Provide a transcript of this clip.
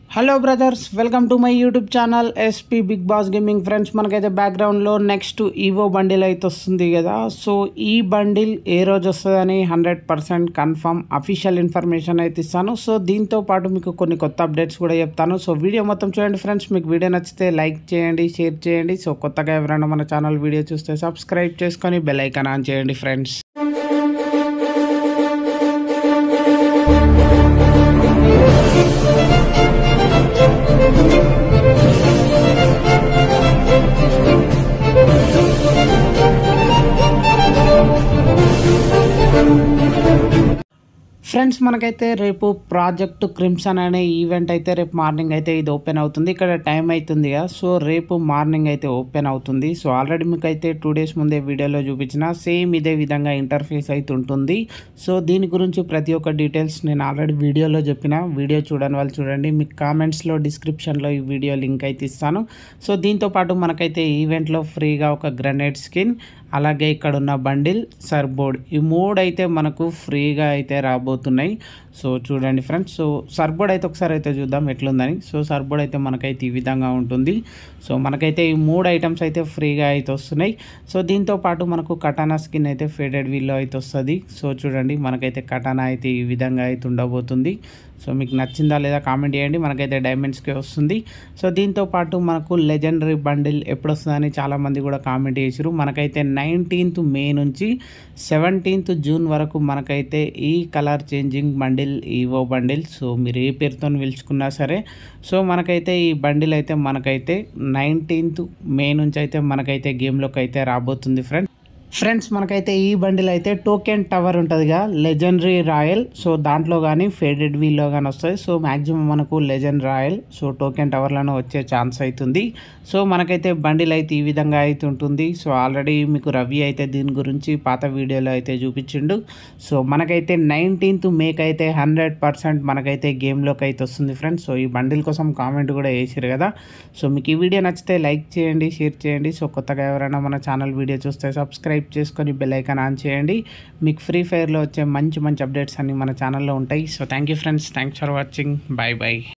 hello brothers welcome to my YouTube channel SP big boss gaming friends మనకైతే బ్యాక్గ్రౌండ్లో next EO bundle అయితే వస్తుంది కదా సో ఈ బండిల్ ఏ రోజు వస్తుందని hundred percent confirm official information అయితే ఇస్తాను సో దీంతో పాటు మీకు కొన్ని కొత్త అప్డేట్స్ కూడా చెప్తాను సో వీడియో మొత్తం చూడండి ఫ్రెండ్స్ మీకు వీడియో నచ్చితే లైక్ చేయండి షేర్ చేయండి సో కొత్తగా ఎవరైనా మన ఛానల్ వీడియో చూస్తే సబ్స్క్రైబ్ చేసుకొని బెల్ ఐకాన్ ఆన్ చేయండి ఫ్రెండ్స్ ఫ్రెండ్స్ మనకైతే రేపు ప్రాజెక్ట్ క్రిమ్సన్ అనే ఈవెంట్ అయితే రేపు మార్నింగ్ అయితే ఇది ఓపెన్ అవుతుంది ఇక్కడ టైం అవుతుంది కదా సో రేపు మార్నింగ్ అయితే ఓపెన్ అవుతుంది సో ఆల్రెడీ మీకు అయితే టూ డేస్ ముందే వీడియోలో చూపించిన సేమ్ ఇదే విధంగా ఇంటర్ఫేస్ అయితే ఉంటుంది సో దీని గురించి ప్రతి ఒక్క డీటెయిల్స్ నేను ఆల్రెడీ వీడియోలో చెప్పిన వీడియో చూడని వాళ్ళు చూడండి మీకు కామెంట్స్లో డిస్క్రిప్షన్లో ఈ వీడియో లింక్ అయితే ఇస్తాను సో దీంతో పాటు మనకైతే ఈవెంట్లో ఫ్రీగా ఒక గ్రనేడ్ స్కిన్ అలాగే ఇక్కడ ఉన్న బండిల్ సర్బోర్డ్ ఈ మూడు అయితే మనకు ఫ్రీగా అయితే రాబోతున్నాయి సో చూడండి ఫ్రెండ్స్ సో సర్బోర్డ్ అయితే ఒకసారి అయితే చూద్దాం ఎట్లుందని సో సర్బోర్డ్ అయితే మనకైతే ఈ విధంగా ఉంటుంది సో మనకైతే ఈ మూడు ఐటమ్స్ అయితే ఫ్రీగా అయితే వస్తున్నాయి సో దీంతో పాటు మనకు కటానా స్కిన్ అయితే ఫేడెడ్ వీల్లో అయితే వస్తుంది సో చూడండి మనకైతే కటానా అయితే ఈ విధంగా అయితే ఉండబోతుంది సో మీకు నచ్చిందా లేదా కామెంట్ చేయండి మనకైతే డైమండ్స్కి వస్తుంది సో దీంతో పాటు మనకు లెజెండరీ బండిల్ ఎప్పుడు వస్తుందని చాలామంది కూడా కామెంట్ చేసారు మనకైతే నైన్టీన్త్ మే నుంచి సెవెంటీన్త్ జూన్ వరకు మనకైతే ఈ colour changing bundle evo bundle so మీరు ఏ పేరుతో పిలుచుకున్నా సరే సో మనకైతే ఈ బండిల్ అయితే మనకైతే నైన్టీన్త్ మే నుంచి అయితే మనకైతే గేమ్లోకి అయితే రాబోతుంది ఫ్రెండ్ ఫ్రెండ్స్ మనకైతే ఈ బండిల్ అయితే టోకెన్ టవర్ ఉంటుందిగా లెజెండరీ రాయల్ సో దాంట్లో కానీ ఫేడెడ్ వీల్లో కానీ వస్తుంది సో మ్యాక్సిమం మనకు లెజెండ్ రాయల్ సో టోకెన్ టవర్లను వచ్చే ఛాన్స్ అవుతుంది సో మనకైతే బండిల్ అయితే ఈ విధంగా అయితే ఉంటుంది సో ఆల్రెడీ మీకు రవి అయితే దీని గురించి పాత వీడియోలో అయితే చూపించిండు సో మనకైతే నైన్టీన్త్ మేక్ అయితే హండ్రెడ్ పర్సెంట్ మనకైతే గేమ్లోకి అయితే వస్తుంది ఫ్రెండ్స్ సో ఈ బండిల్ కోసం కామెంట్ కూడా వేసారు కదా సో మీకు ఈ వీడియో నచ్చితే లైక్ చేయండి షేర్ చేయండి సో కొత్తగా ఎవరైనా మన ఛానల్ వీడియో చూస్తే సబ్స్క్రైబ్ చేసుకొని బెల్ ఐకాన్ ఆన్ చేయండి మీకు ఫ్రీ ఫైర్లో వచ్చే మంచి మంచి అప్డేట్స్ అన్నీ మన ఛానల్లో ఉంటాయి so thank you friends thanks for watching bye bye